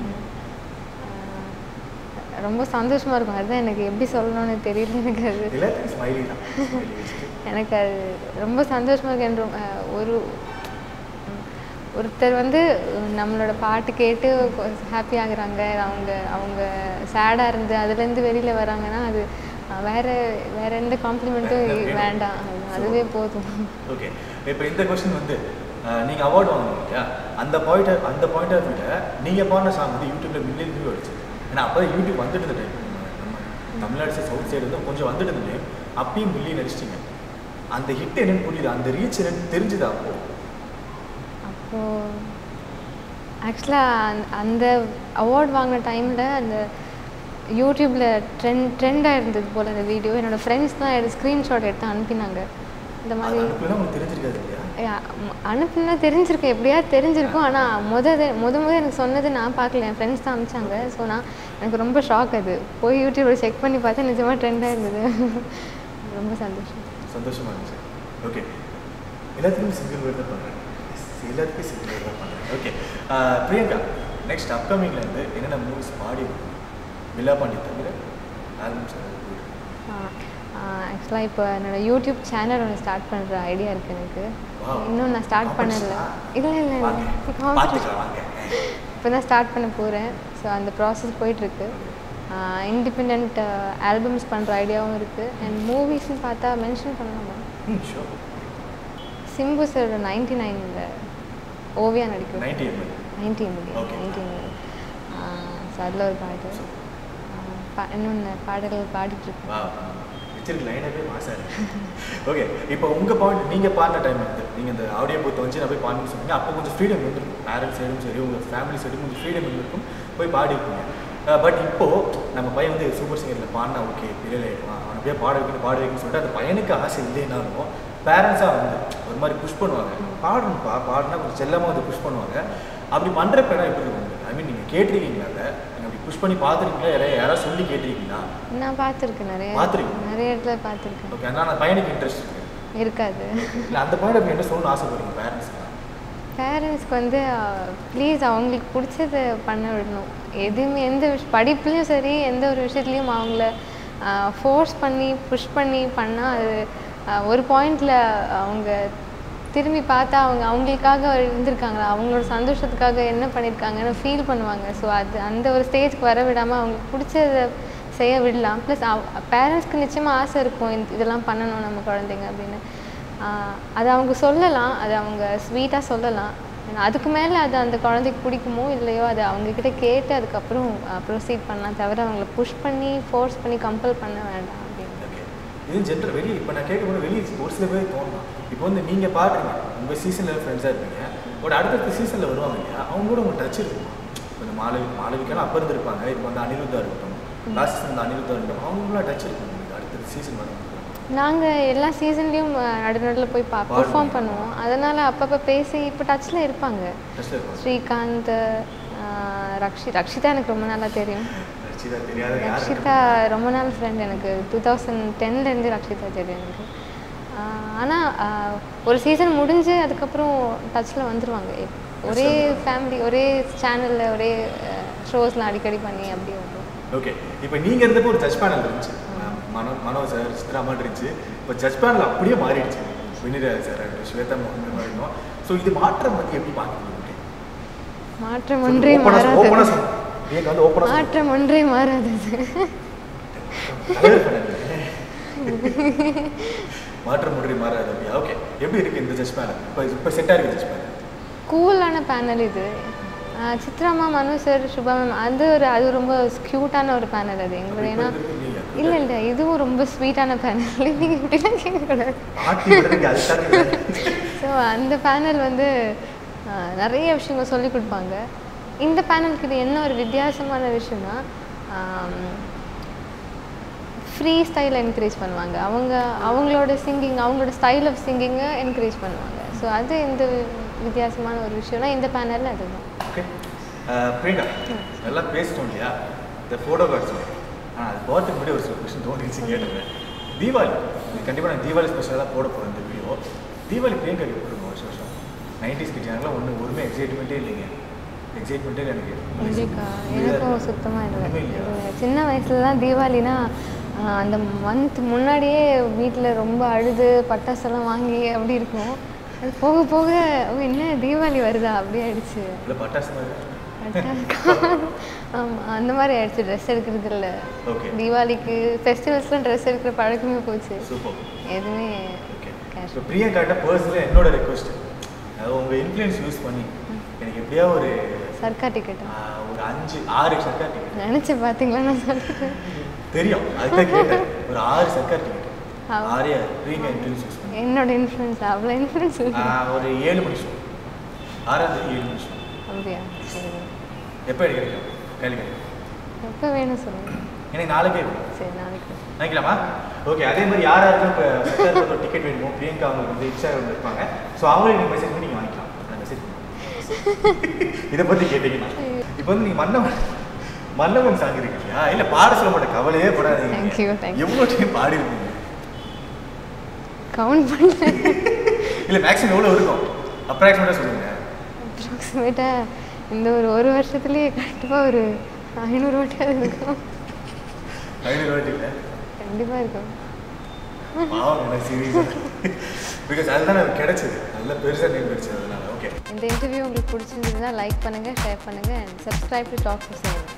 ஆஹ் ரொம்ப சந்தோஷமாக இருக்கும் அதுதான் எனக்கு எப்படி சொல்லணும்னு தெரியல எனக்கு அது எல்லாத்துக்கும் ஸ்மைலி தான் smiley வச்சுட்டு. எனக்கு அது ரொம்ப சந்தோஷமாக இருக்கு என்று அஹ், ஒரு உம், ஒருத்தர் வந்து உம், நம்மளோட பாட்டு கேட்டு ஹாப்பி ஆகுறாங்க அவங்க அவங்க சேடாக இருந்து அதுலேருந்து வெளியில் வராங்கன்னா அது அஹ், வேற வேற எந்த காம்ப்ளிமெண்ட்டும் வேற எந்த வேண்டாம் அது- அதுவே போதும் ஓகே இப்போ இந்த கொஸ்டின் வந்து நீங்கள் அவார்டு வாங்குனீங்க இல்லையா அந்த பாயிண்ட் அந்த பாயிண்ட் ஆஃப் வியூவில் நீங்கள் பாடின சாங் வந்து யூடியூப்ல மில்லியன் வியூ அடிச்சு ஏன்னா அப்போ யூடியூப் வந்துட்டு இருந்த டைம் நம்ம தமிழ்நாடு சைடு சவுத் சைடு வந்து கொஞ்சம் வந்துட்டு இருந்த டைம் அப்பயும் மில்லியன் அடிச்சிட்டிங்க அந்த ஹிட் என்னன்னு புரியுது அந்த ரீச் என்னன்னு தெரிஞ்சுதா அப்போ அப்போது ஆக்சுவலாக அந்த அவார்ட் வாங்கின டைமில் அந்த யூடியூப்பில் ட்ரெண்ட் ட்ரெண்டாக இருந்தது போல் அந்த வீடியோ என்னோடய ஃப்ரெண்ட்ஸ் தான் எடுத்து ஸ்க்ரீன்ஷாட் எடுத்து அனுப்பினாங்க இந்த அது மாதிரி அனுப்பினா உங்களுக்கு தெரிஞ்சிருக்காது இல்லையா ஏ, அ- அனுப்புனா தெரிஞ்சிருக்கும் எப்படியாவது தெரிஞ்சிருக்கும் ஆனால் முத இது- முத முத எனக்கு சொன்னது நான் பார்க்கல என் ஃப்ரெண்ட்ஸ் தான் அனுப்பிச்சாங்க ஸோ நான் எனக்கு ரொம்ப ஷாக் அது போய் யூடியூப்ல செக் பண்ணி பார்த்தா நிஜமாக ட்ரெண்டாக இருந்தது ரொம்ப சந்தோஷம் சந்தோஷமா இருந்துச்சு ஓகே எல்லாத்துக்கும் சிங்கிள் வேர்ட் தான் பண்ணுறேன் எல்லாத்துக்கும் சிங்கிள் வேர்ட் தான் பண்ணுறேன் ஓகே பிரியங்கா நெக்ஸ்ட் அப்கமிங்ல இருந்து என்னென்ன மூவிஸ் பாடி வில்லா பாண்டி தவிர ஆல்பம்ஸ் ஆக்சுவலாக இப்போ என்னோட யூடியூப் சேனல் ஒன்று ஸ்டார்ட் பண்ணுற ஐடியா இருக்குது எனக்கு Wow. இன்னும் நான் ஸ்டார்ட் பண்ணல Competition-ஆ? இல்லை இல்லை வாங்க இல்லை பார்த்துக்கலாம் வாங்க இப்போ தான் ஸ்டார்ட் பண்ண போகிறேன் ஸோ அந்த ப்ராசஸ் போயிட்டுருக்கு இண்டிபெண்ட் ஆல்பம்ஸ் பண்ணுற ஐடியாவும் இருக்குது அண்ட் மூவிஸ்னு பார்த்தா மென்ஷன் பண்ணலாமா ம் ஷோர் சிம்பு சார் நைன்டி நைனில் ஓவியா நடிக்கும் ninety ML ninety ML Okay. Ninety ML so அதில் ஒரு பாட்டு ஆஹ் பா இன்னொன்று பாடல்கள் பாடிட்டுருக்கு வா வச்சிருக்க லைனாகவே மாசாக இருக்கு ஓகே இப்போ உங்கள் பாயிண்ட் நீங்கள் பாடின டைம் வந்து நீங்கள் இந்த ஆடியோ பூத்தை வச்சு நான் போய் பாடணும்னு சொன்னீங்க அப்போ கொஞ்சம் ஃப்ரீடம் இருந்திருக்கும் பேரண்ட்ஸ் சைடும் சரி உங்கள் ஃபேமிலி சைடும் கொஞ்சம் ஃப்ரீடம் இருந்திருக்கும் போய் பாடிருப்பீங்க பட் இப்போது நம்ம பையன் வந்து சூப்பர் சிங்கரில் பாடினா ஓகே பிரியல் ஆகிடுவான் அவனை அப்படியே பாட வைக்கணும் பாட வைக்கணும்னு சொல்லிட்டு அந்த பையனுக்கு ஆசை இல்லைனாலும் பேரண்ட்ஸாக வந்து ஒரு மாதிரி புஷ் பண்ணுவாங்க பாடணும்ப்பா பாடினா கொஞ்சம் செல்லமாக வந்து புஷ் பண்ணுவாங்க அப்படி பண்ணுறப்ப என்ன எப்படி இருக்கும் ஐ மீன் நீங்கள் கேட்டிருக்கீங்களா அதை நீங்கள் அப்படி புஷ் பண்ணி பார்த்துருக்கீங்களா யாராவது யாராவது சொல்லி கேட்டிருக்கீங்களா நான் பார்த்துருக்கேன் நிறைய பார்த்திருக்கீங்க? நிறைய இடத்துல பார்த்துருக்கேன் ஓகே ஆனால் அந்த பையனுக்கு இன்ட்ரெஸ்ட் இருக்கு இருக்காது இல்லை அந்த பாயிண்ட் ஆஃப் என்ன சொல்லணும்னு ஆசைப்படுறீங்க பேரண்ட்ஸ் பேரண்ட்ஸ்க்கு வந்து ப்ளீஸ் அவங்களுக்கு பிடிச்சத பண்ண விடணும் எதுவுமே எந்த விஷ படிப்புலேயும் சரி எந்த ஒரு விஷயத்துலையும் அவங்கள ஃபோர்ஸ் பண்ணி புஷ் பண்ணி பண்ணால் அது ஆஹ், ஒரு பாயிண்டில் அவங்க திரும்பி பார்த்தா அவங்க அவங்களுக்காக இருந்திருக்காங்களா அவங்களோட சந்தோஷத்துக்காக என்ன பண்ணியிருக்காங்கன்னு ஃபீல் பண்ணுவாங்க ஸோ அது அந்த ஒரு ஸ்டேஜ்க்கு வர விடாமல் அவங்களுக்கு பிடிச்சத செய்ய விடலாம் ப்ளஸ் பேரண்ட்ஸ்க்கு நிச்சயமாக ஆசை இருக்கும் இந்த- இதெல்லாம் பண்ணணும் நம்ம குழந்தைங்க அப்படின்னு ஆஹ் அது அவங்க சொல்லலாம் அது அவங்க ஸ்வீட்டாக சொல்லலாம் ஆனா அதுக்கு மேலே அது அந்த குழந்தைக்கு பிடிக்குமோ இல்லையோ அதை அவங்கக்கிட்ட கேட்டு அதுக்கப்புறம் ப்ரொசீட் பண்ணலாம் தவிர அவங்கள புஷ் பண்ணி ஃபோர்ஸ் பண்ணி கம்பல் பண்ண வேண்டாம் அப்படின்னு ஓகே இது ஜென்ரல் வெளியே இப்போ நான் கேட்கும்போது வெளியே ஒரு சில பேர் தோணலாம் இப்போ வந்து நீங்கள் பாடுறீங்க உங்கள் சீசனில் ஃப்ரெண்ட்ஸாக இருப்பீங்க பட் அடுத்தடுத்த சீசனில் வருவாங்க இல்லையா அவங்க கூட உங்களுக்கு டச் இருக்கும் இப்போ இந்த மாளவி மாளவிக்கெல்லாம் அப்போ இருந்திருப்பாங்க இப்போ வந்து அனிருத்தா இருக்கட்டும் லாஸ்ட் சீசன் வந்து அனிருத்தா இருக்கட்டும் அவங்களாம் டச் இருக்கும் உங்களுக்கு அடுத்த சீசன் வரும் நாங்கள் எல்லா சீசன்லேயும் நடுநடுவில் போய் பா பாடுவீங்க. பெர்ஃபார்ம் பண்ணுவோம் அதனால் அப்பப்போ பேசி இப்போ டச்சில் இருப்பாங்க டச்சில் இருப்பாங்க ஸ்ரீகாந்த் ஆஹ் ரக்ஷி ரக்ஷிதா எனக்கு ரொம்ப நல்லா தெரியும் ரச்சிதா தெரியாத யார் ரக்ஷிதா ரொம்ப நாள் ஃப்ரெண்ட் எனக்கு டூ தௌசண்ட் டென்லேருந்து ரக்ஷிதா தெரியும் எனக்கு ஆனால் ஒரு சீசன் முடிஞ்சு அதுக்கப்புறம் டச்சில் வந்துருவாங்க ஒரே ஃபேமிலி ஒரே சேனலில் ஒரே ஷோஸ்லாம் அடிக்கடி பண்ணி அப்படியே வந்துடும் ஓகே இப்போ நீங்கள் இருந்தப்போ ஒரு ஜட்ஜ் பேனல் இருந்துச்சு மனோ மனோ சார் சித்ராமான் இருந்துச்சு இப்போ ஜட்ஜ் பேனல் அப்படியே மாறிடுச்சு வினிராஜ் சார் and ஸ்வேதா மோகன் மாதிரி இருந்தோம் ஸோ இது மாற்றம் பற்றி எப்படி பார்க்குறீங்க மாற்றம் ஒன்றே ஓப்பனாக மாறாதது சொல்லுங்க நீங்கள் வந்து ஓப்பனாக மாற்றம் ஒன்றே மாறாதது மாற்றம் முற்றி மாறாது அப்படியா ஓகே எப்படி இருக்கு இந்த ஜட்ஜ் பேனல் இப்போ இப்போ செட்டாக இருக்கு ஜட்ஜ் பேனல் கூலான பேனல் இது ஆஹ் சித்ராமா மனு சார் சுபா மேம் அது ஒரு அது ரொம்ப க்யூட்டான ஒரு பேனல் அது எங்களோட ஏன்னா இல்லை இல்லை இதுவும் ரொம்ப ஸ்வீட்டான பேனல் நீங்கள் இப்படிலாம் கேட்கக்கூடாது ஆட்டி விடுறதுக்கு அது தான் ஸோ அந்த பேனல் வந்து ஆஹ், நிறைய விஷயங்கள் சொல்லி கொடுப்பாங்க இந்த பேனலுக்கு இது என்ன ஒரு வித்தியாசமான விஷயம்னா ஃப்ரீ ஸ்டைலை என்கரேஜ் பண்ணுவாங்க அவங்க அவங்களோட சிங்கிங் அவங்களோட ஸ்டைல் ஆஃப் சிங்கிங்கை என்கரேஜ் பண்ணுவாங்க ஸோ அது இந்த வித்தியாசமான ஒரு விஷயம்னா இந்த பேனலில் அதுதான் ஓகே பிரியங்கா நல்லா பேசிட்டோம் இல்லையா இந்த ஃபோட்டோ கார்ட்ஸ் ஆனால் அது போகிறதுக்கு முன்னாடி ஒரு சில கொஸ்டின் தோணிச்சு கேட்டுருவேன் தீபாவளி கண்டிப்பாக நான் தீபாவளி ஸ்பெஷலாக போட போகிறேன் இந்த வீடியோ தீபாவளி பிரியங்கா எப்படி இருக்கும் வருஷம் வருஷம் நைன்டிஸ் கிட்டாங்கலாம் ஒன்றும் ஒருமே எக்ஸைட்மெண்ட்டே இல்லைங்க எக்ஸைட்மெண்ட்டே எனக்கு கண்டிப்பா இதுதான் எனக்கும் இருக்கு. சுத்தமாக இல்லை ஒண்ணுமே இல்லையா? இல்லை. சின்ன வயசுலலாம் தீபாவளினா ஆஹ், அந்த மந்த் முன்னாடியே வீட்டில் ரொம்ப அழுது பட்டாசெல்லாம் வாங்கி அப்படி இருக்கும் அது போக போக ஓ என்ன தீபாவளி வருதா அப்படி ஆயிடுச்சு இல்லை பட்டாசு மாதிரி ஆமாம் அந்த மாதிரி ஆயிடுச்சு ட்ரெஸ் எடுக்கிறது இல்லை ஓகே தீபாவளிக்கு ஃபெஸ்டிவல்ஸ்லாம் ட்ரெஸ் எடுக்கிற பழக்கமே போச்சு சூப்பர் எதுவுமே ஓகே cash. ஸோ பிரியங்காட்ட பர்சனலாக என்னோட ரெக்வஸ்ட் அது உங்கள் இன்ஃப்ளூயன்ஸ் யூஸ் பண்ணி எனக்கு எப்படியா ஒரு சர்க்கா டிக்கெட்டா ஆஹ், ஒரு அஞ்சு ஆறு சர்க்கார் டிக்கெட் நினச்சி பார்த்தீங்களா நான் சொல்லிட்டேன் தெரியும் அதுதான் கேட்டேன் ஒரு ஆறு சர்க்கார் டிக்கெட் ஆ. ஆறே பிரியங்கா இன்ஃப்ளூயன்ஸ் யூஸ் பண்ணி என்னோட இன்ஃப்ளூயன்ஸ் அவ்வளோ இன்ஃப்ளூயன்ஸ் ஆஹ், ஒரு ஏழு மணி ஷோ ஆறாம் தேதி ஏழு மணி ஷோ அப்படியா சரி எப்போ எனக்கு கிடைக்கும் கையில் கிடைக்கும் எப்போ வேணும் சொல்லுங்க எனக்கு நாளைக்கே வேணும் சரி நாளைக்கு நினைக்கலாமா ஓகே அதே மாதிரி யார் யாருக்கும் இப்போ டிக்கெட் வேணுமோ பிரியங்கா அவங்களுக்கு வந்து இன்ஸ்டாகிராம் இருப்பாங்க ஸோ அவங்களுக்கு நீங்கள் மெசேஜ் பண்ணி நீங்கள் வாங்கிக்கலாம் நான் மெசேஜ் இதை பற்றி கேட்டீங்கன்னா இப்போ வந்து நீங்கள் மன்னவன் மன்னவன் சாங் இருக்கு இல்லையா இல்லை பாட சொல்ல மாட்டேன் கவலையே Thank you, படாதீங்க thank you. எவ்வளோ டைம் பாடி இருப்பீங்க கவுண்ட் பண்ணுறேன் இல்லை மேக்ஸிமம் எவ்வளோ இருக்கும் அப்ராக்சிமேட்டாக சொல்லுங்கள் அப்ராக்சிமேட்டாக இந்த ஒரு ஒரு வருஷத்துலேயே கண்டிப்பாக ஒரு ஐநூறு வாட்டியாவது இருக்கும் ஐநூறு வாட்டி இல்லை கண்டிப்பாக இருக்கும் பாவம் எனக்கு சீரியஸாக பிகாஸ் அதுதான் எனக்கு கிடைச்சது நல்ல பெருசாக நேம் கிடைச்சது அதனால ஓகே இந்த இன்டர்வியூ உங்களுக்கு பிடிச்சிருந்ததுன்னா லைக் பண்ணுங்கள் ஷேர் பண்ணுங்கள் and subscribe to talk to same